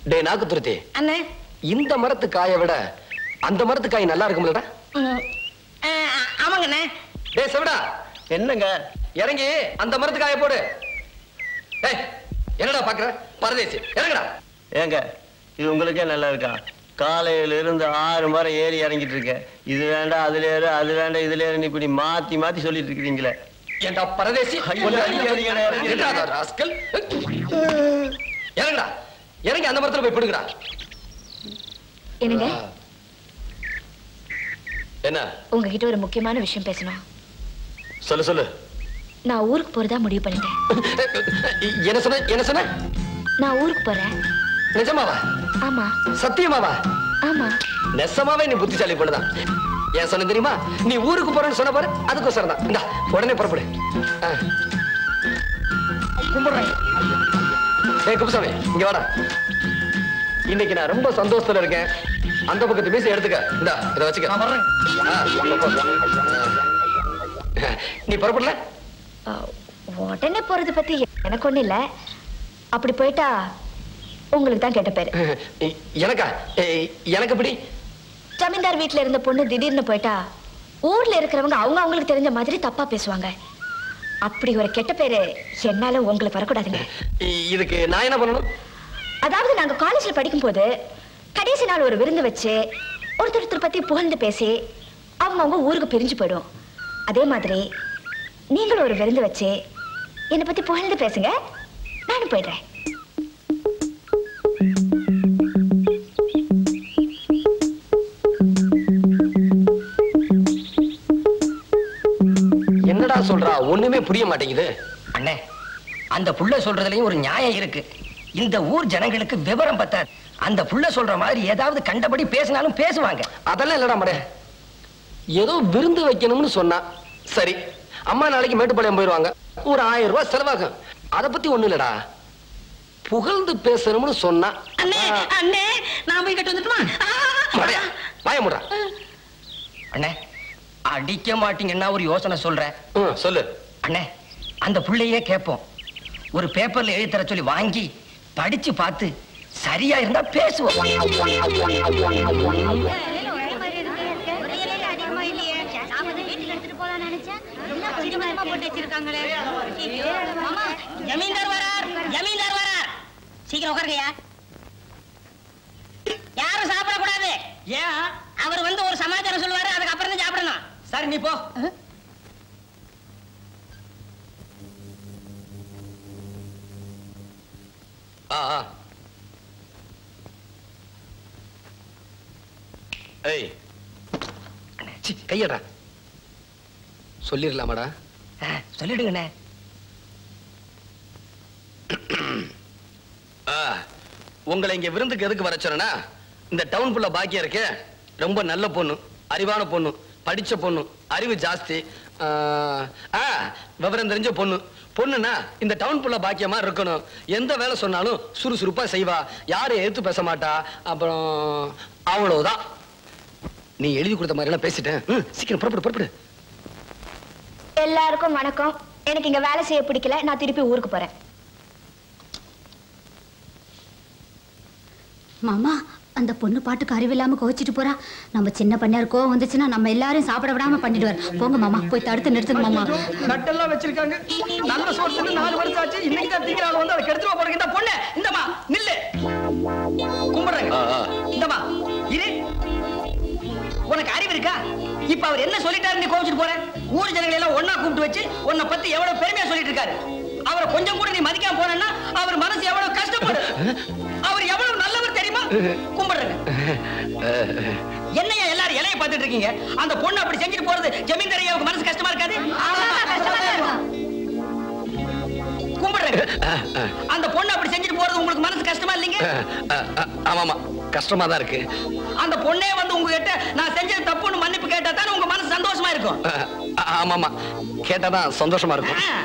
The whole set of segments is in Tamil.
டேய் நாக்கு துருத்தி அண்ணே இந்த மரத்து காயை விட அந்த மரத்து காய் நல்லா இருக்கும்லடா ம், ஆ, ஆமாங்கண்ணே டேய் செவடா என்னங்க இறங்கி அந்த மரத்து காயை போடு டேய் என்னடா பாக்குற பரதேசி இறங்குடா ஏங்க இது உங்களுக்கே நல்லா இருக்கா காலையில இருந்து ஆறு மரம் ஏறி இறங்கிட்டு இருக்கேன் இது வேண்டாம் அதுல ஏறு அது வேண்டாம் இதுல ஏறு இப்படி மாத்தி மாத்தி சொல்லிட்டு இருக்கிறீங்களே ஏண்டா பரதேசி ஐயோ, உன்னை அடிக்காதீங்கடா, இறங்குடா. என்னடா ராஸ்கல் இறங்குடா இறங்கி அந்த மரத்துல போய் பிடுங்கடா என்னங்க என்ன உங்ககிட்ட ஒரு முக்கியமான விஷயம் பேசணும் சொல்லு சொல்லு நான் ஊருக்கு போறதா முடிவு பண்ணிட்டேன் என்ன சொன்ன என்ன சொன்ன நான் ஊருக்கு போறேன் நிஜமாவா ஆமா சத்தியமாவா ஆமா நெசமாவே நீ புத்திசாலி பொண்ணுதான் ஏன் சொன்ன தெரியுமா நீ ஊருக்கு போறேன்னு சொன்ன பாரு அதுக்கோசரம் தான் இந்தா உடனே புறப்படு ஆ. கும்பிடுறேன் ஏய் குப்புசாமி இங்க வாடா இன்னைக்கு நான் ரொம்ப சந்தோஷத்துல இருக்கேன் அந்த பக்கத்து மீசை எடுத்துக்க இந்தா இதை வச்சுக்க நான் வர்றேன். ஆ, போ, போ. ஆ. நீ புறப்படல அஹ், உடனே போறது பத்தி எனக்கு ஒண்ணு இல்ல அப்படி போயிட்டா உங்களுக்கு தான் கெட்ட பேரு எனக்கா ஏய், எனக்கு எப்படி ஜமீன்தார் வீட்ல இருந்த பொண்ணு திடீர்னு போயிட்டா ஊர்ல இருக்கிறவங்க அவங்க அவங்களுக்கு தெரிஞ்ச மாதிரி தப்பா பேசுவாங்க அப்படி ஒரு கெட்ட பேரு என்னால உங்களுக்கு வரக்கூடாதுங்க இ- இதுக்கு நான் என்ன பண்ணணும் அதாவது நாங்க காலேஜ்ல படிக்கும்போது கடைசி நாள் ஒரு விருந்து வச்சு ஒருத்தர் ஒருத்தர் பத்தி புகழ்ந்து பேசி அவங்க அவங்க ஊருக்கு பிரிஞ்சு போயிடும் அதே மாதிரி நீங்களும் ஒரு விருந்து வச்சு என்னை பத்தி புகழ்ந்து பேசுங்க நானும் போயிடுறேன் என்னடா சொல்றா ஒண்ணுமே புரிய மாட்டேங்குது அண்ணே அந்த புள்ள சொல்றதுலயும் ஒரு நியாயம் இருக்கு இந்த ஊர் ஜனங்களுக்கு விவரம் பத்தாது அந்த புள்ள சொல்ற மாதிரி ஏதாவது கண்டபடி பேசினாலும் பேசுவாங்க அதெல்லாம் இல்லடா மடே ஏதோ விருந்து வைக்கணும்னு சொன்னா சரி அம்மா நாளைக்கு மேட்டுப்பாளையம் போயிருவாங்க ஒரு ஆயிரம் ரூபாய் செலவாகும் அத பத்தி ஒண்ணு இல்லடா புகழ்ந்து பேசணும்னு சொன்னா அண்ணே அண்ணே நான் போய் கட்டு வந்துட்டுமா மடையா வாய முடா அண்ணே அடிக்க மாட்டீங்கன்னா ஒரு யோசனை சொல்றேன் ம், சொல்லு அண்ணே அந்த புள்ளையே கேட்போம் ஒரு பேப்பர்ல எழுதி தர சொல்லி வாங்கி படிச்சு பார்த்து சரியா இருந்தா பேசுவோம் ஜமீன்தார் வரார் ஜமீன்தார் வரார் சீக்கிரம் உட்காருங்கய்யா யாரும் சாப்பிடக்கூடாது ஏன் அவர் வந்து ஒரு சமாச்சாரம் சொல்லுவாரு அதுக்கு அப்புறம் தான் சாப்பிடணும் சரி நீ போ ஆ ஆ. ஏய் சி கையடா சொல்லிடலாமாடா ஆ, சொல்லிடுங்கண்ணே ஆ, உங்களை இங்க விருந்துக்கு எதுக்கு வர சொன்னா இந்த டவுன் ஃபுல்லா பாக்கியம் இருக்கே ரொம்ப நல்ல பொண்ணு அறிவான பொண்ணு படிச்ச பொண்ணு அறிவு ஜாஸ்தி ஆ, ஆ, விவரம் தெரிஞ்ச பொண்ணு பொண்ணுனா இந்த டவுன் ஃபுல்லா பாக்கியமா இருக்கணும் எந்த வேலை சொன்னாலும் சுறுசுறுப்பா செய்வா யாரும் எதிர்த்து பேச மாட்டா அப்புறம் அவ்வளவுதான் நீ எழுதி கொடுத்த மாதிரி எல்லாம் பேசிட்டேன் ம், சீக்கிரம் புறப்படு புறப்படு எல்லாருக்கும் வணக்கம் எனக்கு இங்க வேலை செய்ய பிடிக்கல நான் திருப்பி ஊருக்கு போறேன் மாமா அந்த பொண்ணு பாட்டுக்கு அறிவில்லாம கோச்சிட்டு போறா நம்ம சின்ன பண்ணையார் கோவம் வந்துச்சுன்னா நம்ம எல்லாரையும் சாப்பிட விடாம பண்ணிடுவார் போங்க மாமா போய் தடுத்து நிறுத்துங்க மாமா நட்டெல்லாம் வச்சிருக்காங்க நல்ல சோறு நாலு வருஷம் ஆச்சு இன்னைக்கு தான் திங்கிறாங்க வந்து அதை கெடுத்துருவா போறீங்க இந்த பொண்ணு இந்தமா நில்லு கும்பிடுறாங்க ஆ, ஆ. இந்தமா இரு உனக்கு அறிவு இருக்கா இப்ப அவர் என்ன சொல்லிட்டாரு நீ கோவிச்சுட்டு போற ஊர் ஜனங்களை எல்லாம் ஒண்ணா கூப்பிட்டு வச்சு உன்னை பத்தி எவ்வளவு பெருமையா சொல்லிட்டு இருக்காரு அவரை கொஞ்சம் கூட நீ மதிக்காம போனா அவர் மனசு எவ்வளவு கஷ்டப்படும் அவர் எவ்வளவு நல்லவர் தெரியுமா கும்பிடுறேங்க என்னையா எல்லாரும் இலைய பார்த்துட்டு இருக்கீங்க அந்த பொண்ணு அப்படி செஞ்சுட்டு போறது ஜமீன்தார் ஐயாவுக்கு மனசு கஷ்டமா இருக்காது கும்பிடுறேங்க அந்த பொண்ணு அப்படி செஞ்சுட்டு போறது உங்களுக்கு மனசு கஷ்டமா இல்லைங்க ஆ, ஆ, ஆமாமா கஷ்டமா தான் இருக்கு அந்த பொண்ணே வந்து உங்ககிட்ட நான் செஞ்சது தப்புன்னு மன்னிப்பு கேட்டா தானே உங்க மனசு சந்தோஷமா இருக்கும் ஆ, ஆமாமா கேட்டாதான் சந்தோஷமா இருக்கும் ஆ.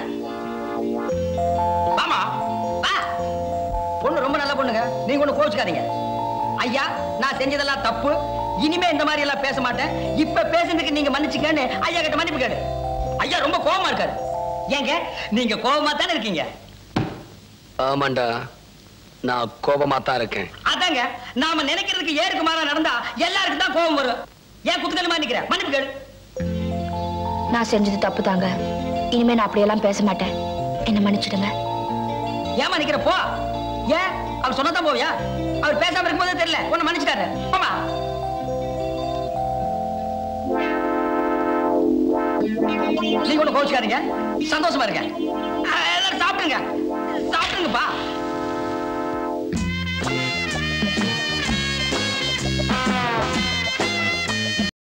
வாமா வா பொண்ணு ரொம்ப நல்ல பொண்ணுங்க நீங்க ஒண்ணு கோச்சுக்காதீங்க ஐயா நான் செஞ்சதெல்லாம் தப்பு இனிமே இந்த மாதிரி எல்லாம் பேச மாட்டேன் இப்ப பேசுனதுக்கு நீங்க மன்னிச்சுக்கன்னு ஐயா கிட்ட மன்னிப்பு கேளு ஐயா ரொம்ப கோவமா இருக்காரு ஏங்க நீங்க கோவமா தானே இருக்கீங்க ஆமாண்டா நான் கோபமா தான் இருக்கேன் அதாங்க நாம நினைக்கிறதுக்கு ஏருக்கு மாறா நடந்தா எல்லாருக்கும் தான் கோபம் வரும் ஏன் குத்துக்கலுமா நிக்கிறேன் மன்னிப்பு கேளு நான் செஞ்சது தப்பு தாங்க இனிமே நான் அப்படியெல்லாம் பேச மாட்டேன் என்ன மன்னிச்சிடுங்க ஏமா நிக்கிற போ ஏன் அவர் சொன்னதான் போவியா அவர் பேசாம இருக்கும்போதே தெரியல உன்னை மன்னிச்சுட்டாரு போமா நீங்க ஒண்ணு கோச்சுக்காதீங்க சந்தோஷமா இருங்க ஆ, எல்லாரும் சாப்பிடுங்க